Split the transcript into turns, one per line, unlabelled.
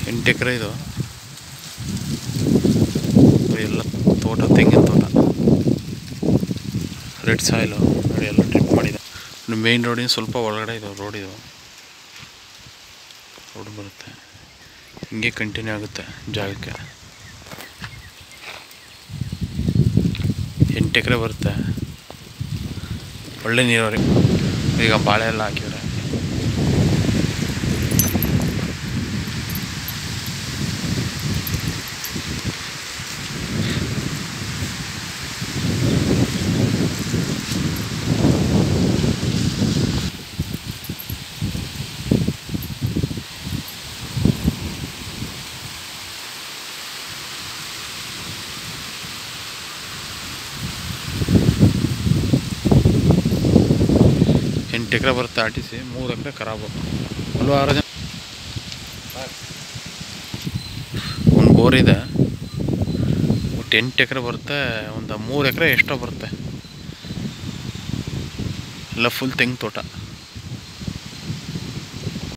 ಎಂಟು ಎಕರೆ ಇದು ಎಲ್ಲ ತೋಟ ತೆಂಗಿನ ತೋಟ ರೆಡ್ ಸಾಯಿಲು ನೋಡಿ ಎಲ್ಲ ಟ್ರಿಪ್ ಮಾಡಿದೆ ಮೇನ್ ರೋಡಿನ ಸ್ವಲ್ಪ ಒಳಗಡೆ ಇದು ರೋಡ್ ಇದು ರೋಡ್ ಬರುತ್ತೆ ಹಿಂಗೆ ಕಂಟಿನ್ಯೂ ಆಗುತ್ತೆ ಜಾಗಕ್ಕೆ ಎಂಟು ಎಕರೆ ಬರುತ್ತೆ ಒಳ್ಳೆ ನೀರಾವರಿ ಈಗ ಬಾಳೆ ಎಲ್ಲ ಹಾಕಿವ್ರೆ ಎಂಟು ಎಕರೆ ಬರುತ್ತೆ ಆರ್ ಟಿ ಸಿ ಮೂರು ಎಕರೆ ಖರಾಬು ಒಂದು ಆರು ಜನ ಒಂದು ಬೋರ್ ಇದೆ ಒಟ್ಟು ಎಂಟು ಎಕರೆ ಬರುತ್ತೆ ಒಂದು ಮೂರು ಎಕರೆ ಎಷ್ಟೋ ಬರುತ್ತೆ ಎಲ್ಲ ಫುಲ್ ತೆಂಗು ತೋಟ